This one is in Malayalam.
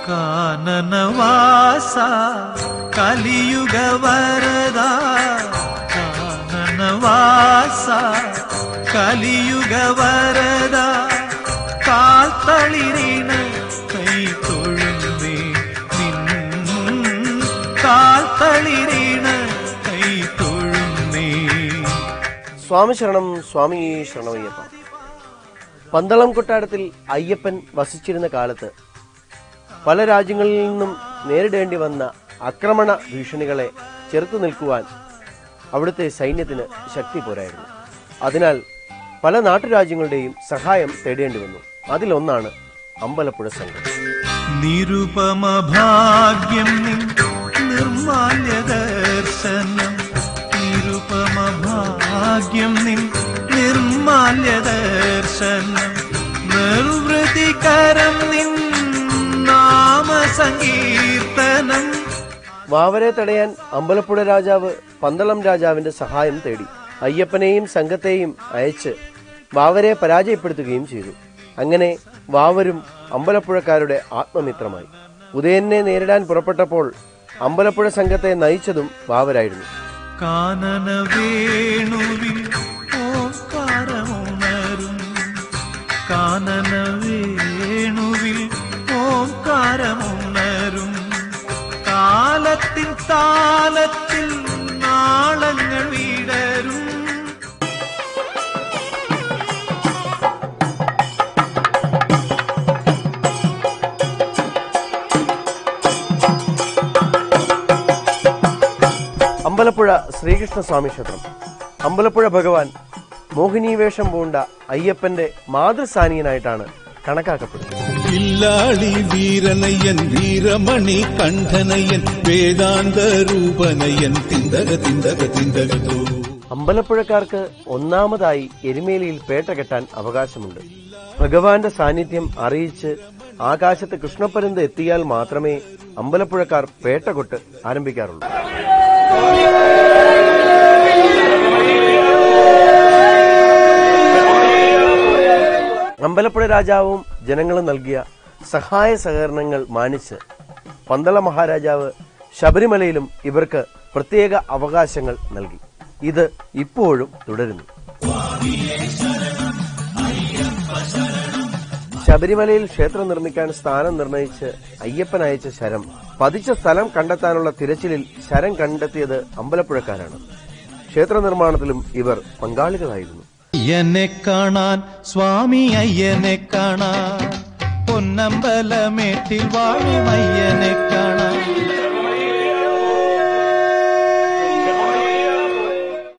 കാനനവാസ കലിയുഗ വരദ കാനനവാസ കലിയുഗ വരദ കാൽത്തളിരിന് കൈ തൊഴുന്നേ നിൻ കാൽത്തളിരിന് കൈ തൊഴുന്നേ സ്വാമി ശരണം സ്വാമി ശരണമയ്യപ്പ പന്തളം കൊട്ടാരത്തിൽ അയ്യപ്പൻ വസിച്ചിരുന്ന കാലത്ത് പല രാജ്യങ്ങളിൽ നിന്നും നേരിടേണ്ടി വന്ന ആക്രമണ ഭീഷണികളെ ചെറുത്തു നിൽക്കുവാൻ അവിടുത്തെ സൈന്യത്തിന് ശക്തി പോരായിരുന്നു അതിനാൽ പല നാട്ടുരാജ്യങ്ങളുടെയും സഹായം തേടേണ്ടി വന്നു അതിലൊന്നാണ് അമ്പലപ്പുഴ സംഘം നിരുപമ ഭാഗ്യം നിൻ നിർമാല്യ ദർശനം നിരുപമ ഭാഗ്യം നിൻ നിർമാല്യ ദർശനം നിർവൃതികരം നിൻ നാമ സങ്കീർത്തനം വാവരെ തടയാൻ അമ്പലപ്പുഴ രാജാവ് പന്തളം രാജാവിന്റെ സഹായം തേടി അയ്യപ്പനെയും സംഘത്തെയും അയച്ച് വാവരെ പരാജയപ്പെടുത്തുകയും ചെയ്തു അങ്ങനെ വാവരും അമ്പലപ്പുഴക്കാരുടെ ആത്മമിത്രമായി ഉദയനെ നേരിടാൻ പുറപ്പെട്ടപ്പോൾ അമ്പലപ്പുഴ സംഘത്തെ നയിച്ചതും വാവരായിരുന്നു കാനന വേണുവിൽ ഓംകാരമുണരും കാനന വേണുവിൽ ഓംകാരമുണരും കാലത്തിൻ താലത്തിൽ നാളങ്ങൾ വിടരും അമ്പലപ്പുഴ ശ്രീകൃഷ്ണ സ്വാമി ക്ഷേത്രം അമ്പലപ്പുഴ ഭഗവാൻ മോഹിനി വേഷം പൂണ്ട അയ്യപ്പന്റെ മാതൃസ്ഥാനീയനായിട്ടാണ് കണക്കാക്കപ്പെടുന്നത് ഇല്ലാളി വീരനയ്യൻ വീരമണി കണ്ഠനയ്യൻ വേദാന്ത രൂപനയ്യൻ തിന്തക തിന്തക തിന്തകതോ അമ്പലപ്പുഴക്കാർക്ക് ഒന്നാമതായി എരുമേലിയിൽ പേട്ട കെട്ടാൻ അവകാശമുണ്ട് ഭഗവാന്റെ സാന്നിധ്യം അറിയിച്ച് ആകാശത്ത് കൃഷ്ണപ്പരുന്ത് എത്തിയാൽ മാത്രമേ അമ്പലപ്പുഴക്കാർ പേട്ട കൊട്ട് ആരംഭിക്കാറുള്ളൂ അമ്പലപ്പുഴ രാജാവും ജനങ്ങളും നൽകിയ സഹായ സഹകരണങ്ങൾ മാനിച്ച് പന്തള മഹാരാജാവ് ശബരിമലയിലും ഇവർക്ക് പ്രത്യേക അവകാശങ്ങൾ നൽകി ഇത് ഇപ്പോഴും തുടരുന്നു ശബരിമലയിൽ ക്ഷേത്രം നിർമ്മിക്കാൻ സ്ഥാനം നിർണയിച്ച് അയ്യപ്പൻ അയച്ച ശരം പതിച്ച സ്ഥലം കണ്ടെത്താനുള്ള തിരച്ചിലിൽ ശരം കണ്ടെത്തിയത് അമ്പലപ്പുഴക്കാരാണ് ക്ഷേത്ര നിർമ്മാണത്തിലും ഇവർ പങ്കാളികളായിരുന്നു അയ്യനെ കാണാൻ സ്വാമി അയ്യനെ കാണാൻ പൊന്നമ്പലമേട്ടിൽ വാഴും അയ്യനെ കാണാൻ